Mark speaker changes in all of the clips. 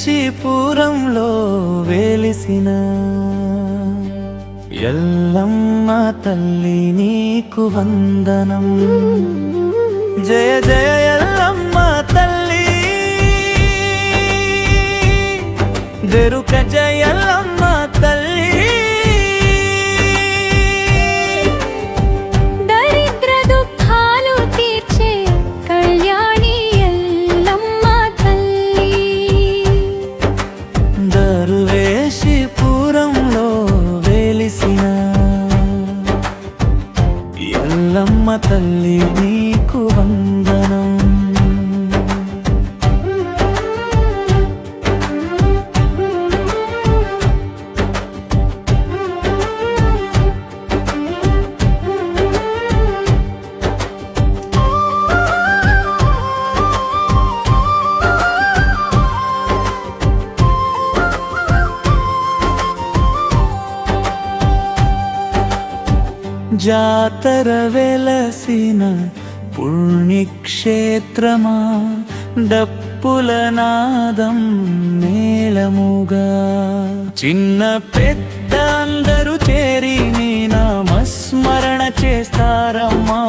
Speaker 1: దర్వేషిపురంలో వెలిసిన ఎల్లమ్మ తల్లి నీకు వందనం జయ జయ ఎల్లమ్మ తల్లి జరుక జయ ఎల్లమ్మ తల్లి
Speaker 2: దరిద్ర దుఃఖాలు తీర్చే కళ్యాణి ఎల్లమ్మ తల్లి
Speaker 1: దరువేషిపురంలో వెలిసిన ఎల్లమ్మ తల్లి నీకు వందనం జాతర వెలసిన పుణ్యక్షేత్రమా డప్పుల నాదం మేళముగా చిన్న పెద్ద అందరూ చేరి నీ నామస్మరణ చేస్తారమ్మా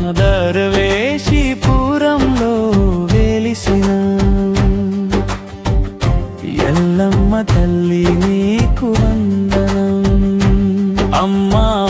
Speaker 1: దర్వేషిపురంలో వెలిసిన ఎల్లమ్మ తల్లి నీకు వందనం అమ్మా